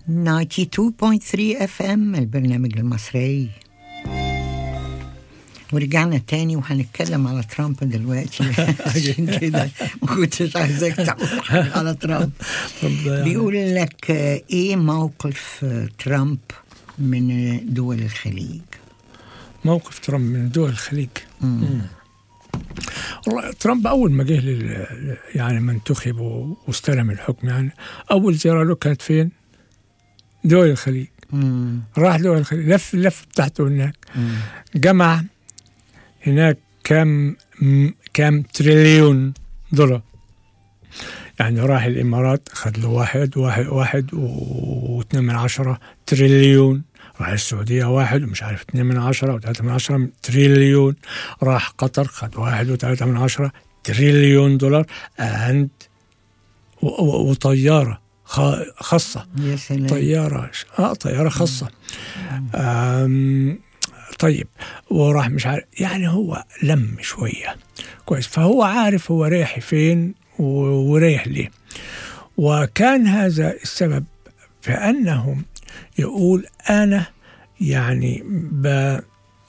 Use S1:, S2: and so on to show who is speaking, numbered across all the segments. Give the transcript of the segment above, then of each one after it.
S1: 92.3 اف ام البرنامج المصري ورجعنا تاني وهنتكلم على ترامب دلوقتي عشان كده ما كنتش عايزاك تقول على ترامب بيقول لك آه، ايه موقف آه، ترامب من دول الخليج
S2: موقف ترامب من دول الخليج والله ترامب اول ما جه لل- يعني ما انتخب و- واستلم الحكم يعني اول زياره له كانت فين؟ دول الخليج
S1: مم.
S2: راح دول الخليج لف اللف بتاعته هناك
S1: مم.
S2: جمع هناك كم م- كم تريليون دولار يعني راح الامارات اخذ له واحد واحد واحد و- واثنين من عشرة تريليون راح السعودية واحد ومش عارف اثنين من عشرة وثلاثة من عشرة تريليون راح قطر خد واحد وثلاثة من عشرة تريليون دولار عند و- و- وطيارة خا- خاصة
S1: يا سلام
S2: طيارة اه طيارة خاصة آم طيب وراح مش عارف يعني هو لم شوية كويس فهو عارف هو رايح فين و- ورايح ليه وكان هذا السبب في أنه يقول أنا يعني ب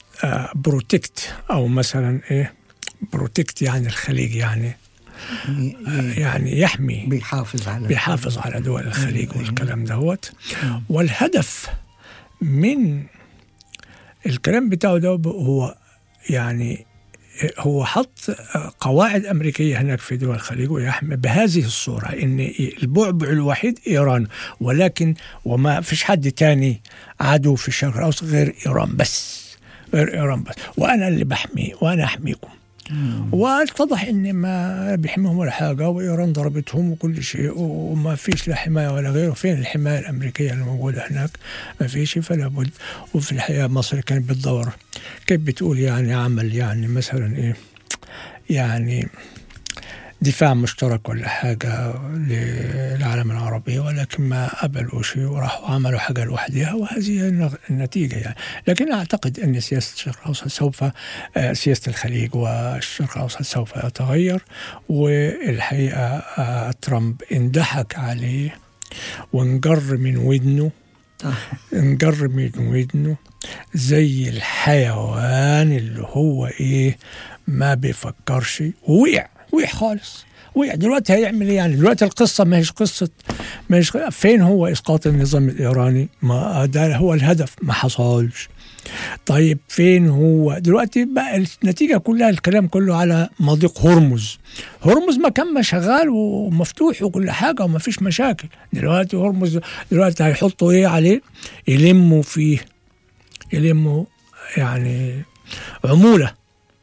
S2: بروتكت أو مثلا إيه بروتكت يعني الخليج يعني
S1: ي- ي-
S2: يعني يحمي
S1: بيحافظ على
S2: بيحافظ على دول الخليج
S1: أيوة.
S2: والكلام دهوت
S1: مم.
S2: والهدف من الكلام بتاعه ده هو يعني هو حط قواعد أمريكية هناك في دول الخليج ويحمي بهذه الصورة إن البعبع الوحيد إيران ولكن وما فيش حد تاني عدو في الشرق الأوسط غير إيران بس غير إيران بس وأنا اللي بحمي وأنا أحميكم
S1: مم.
S2: واتضح ان ما بيحميهم ولا حاجه وايران ضربتهم وكل شيء وما فيش لا حمايه ولا غيره فين الحمايه الامريكيه اللي موجوده هناك ما فيش فلا بد وفي الحقيقه مصر كانت بتدور كيف بتقول يعني عمل يعني مثلا ايه يعني دفاع مشترك ولا حاجة للعالم العربي ولكن ما قبلوا شيء وراحوا عملوا حاجة لوحدها وهذه هي النغ- النتيجة يعني لكن أعتقد أن سياسة الشرق الأوسط سوف آه، سياسة الخليج والشرق الأوسط سوف يتغير والحقيقة آه، ترامب اندحك عليه وانجر من ودنه
S1: آه.
S2: انجر من ودنه زي الحيوان اللي هو ايه ما بيفكرش ووقع وقع خالص وقع دلوقتي هيعمل ايه يعني دلوقتي القصه ما هيش قصه ما هيش فين هو اسقاط النظام الايراني ما ده هو الهدف ما حصلش طيب فين هو دلوقتي بقى النتيجه كلها الكلام كله على مضيق هرمز هرمز ما كان ما شغال ومفتوح وكل حاجه وما فيش مشاكل دلوقتي هرمز دلوقتي هيحطوا ايه عليه يلموا فيه يلموا يعني عموله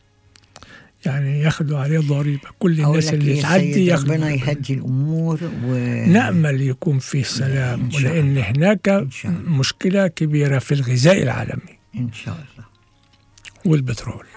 S2: يعني ياخدوا عليه ضريبه كل
S1: أقول
S2: الناس
S1: لك
S2: اللي
S1: إيه
S2: تعدي
S1: سيد
S2: ياخدوا
S1: ربنا
S2: ضريبة.
S1: يهدي الامور و
S2: نأمل يكون فيه سلام
S1: إن شاء
S2: ولأن هناك
S1: إن شاء الله.
S2: مشكلة كبيرة في الغذاء العالمي
S1: ان شاء الله
S2: والبترول